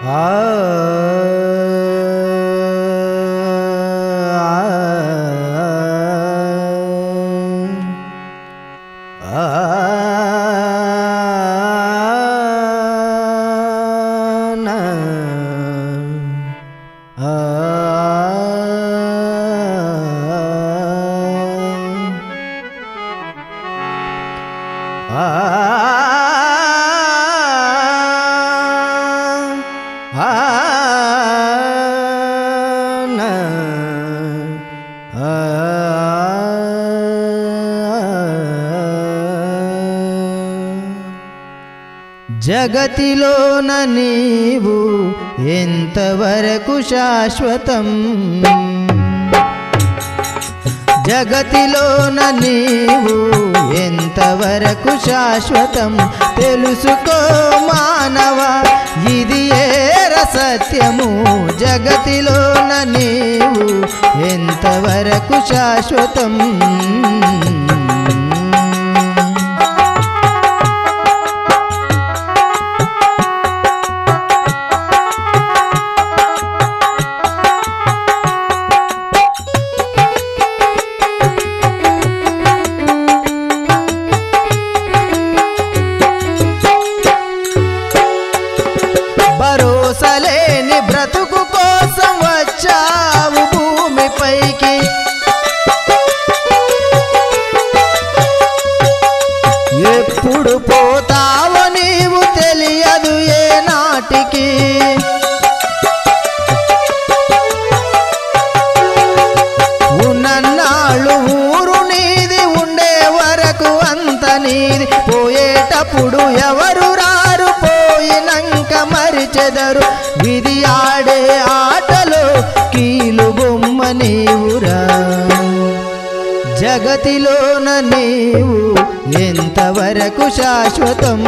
జగతిలోన నీవు ఎంతవరకు శాశ్వతం జగతిలోన నీవు ఎంతవరకు శాశ్వతం తెలుసుకో మానవ ఇది ఏర సత్యము జగతిలోన నీవు ఎంతవరకు శాశ్వతం భరోసలేని బ్రతుకు కోసం వచ్చావు భూమిపైకి ఎప్పుడు పోతావో నీవు తెలియదు ఏ నాటికి ఉన్నన్నాళ్ళు ఊరు నీది ఉండే వరకు అంత నీది పోయేటప్పుడు ఎవరు రారు పోయినంక మరిచెదరు విధి ఆడే ఆటలో కీలు బొమ్మ నీవురా జగతిలోన నీవు ఎంతవరకు శాశ్వతం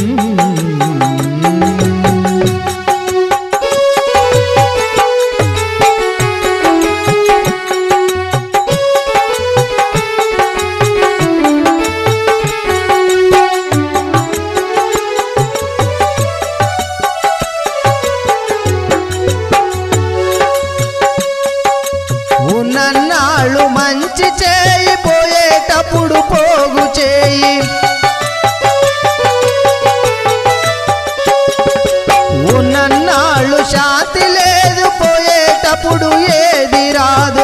ఉన్నన్నాళ్ళు మంచి చేయి పోయేటప్పుడు పోగు చేయి ఉన్నన్నాళ్ళు శాంతి లేదు పోయేటప్పుడు ఏది రాదు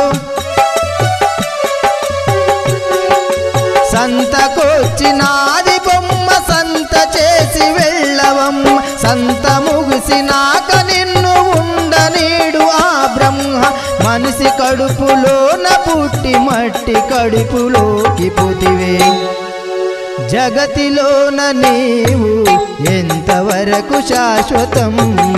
సంతకొచ్చినాది బొమ్మ సంత చేసి వెళ్ళవమ్మ సంత ముగిసినాక నిన్ను ఉండనీడు ఆ బ్రహ్మ మనిషి కడుపులోన పుట్టి మట్టి కడుపులోకి పుతివే జగతిలోన నీవు ఎంతవరకు శాశ్వతం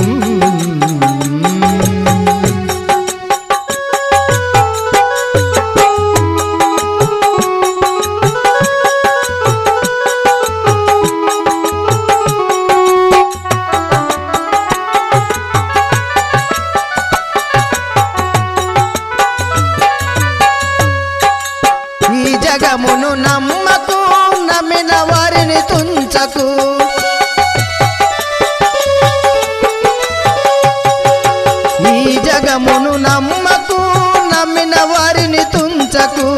ఈ జగమును నమ్మకు నమ్మిన వారిని తుంచకు ఈ జగమును నమ్మకు నమ్మిన వారిని తుంచకు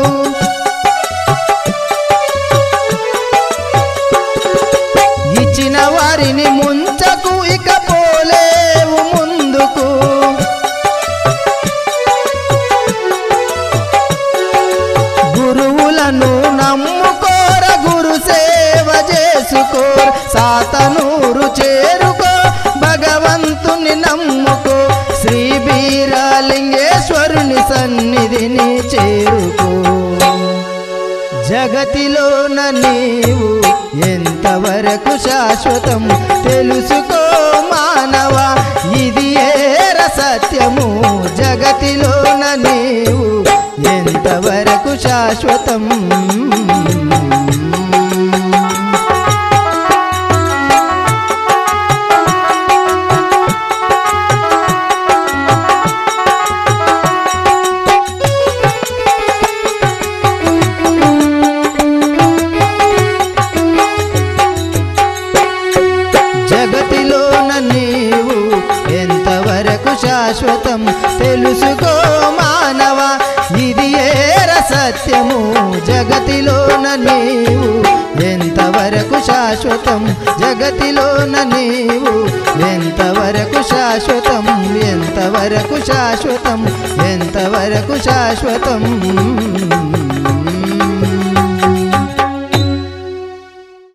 ఇచ్చిన వారిని ముంచకు ఇక పోలేవు ముందుకు గురువులను నమ్ముకోర గురు సేవ చేసుకో సాతనూరు చేరుకో భగవంతుని నమ్ముకో శ్రీ బీరాలింగేశ్వరుని సన్నిధిని చేరుకో జగతిలోన నీవు ఎంతవరకు శాశ్వతం తెలుసుకో మానవ ఇది ఏర సత్యము జగతిలోన నీవు ఎంతవరకు శాశ్వతం జగతిలోన నీవు ఎంతవరకు శాశ్వతం తెలుసుకో మానవ ఇది ఏర సత్యము జగతిలోన నీవు ఎంతవరకు శాశ్వతం జగతిలోన నీవు ఎంతవరకు శాశ్వతం ఎంతవరకు శాశ్వతం ఎంతవరకు శాశ్వతం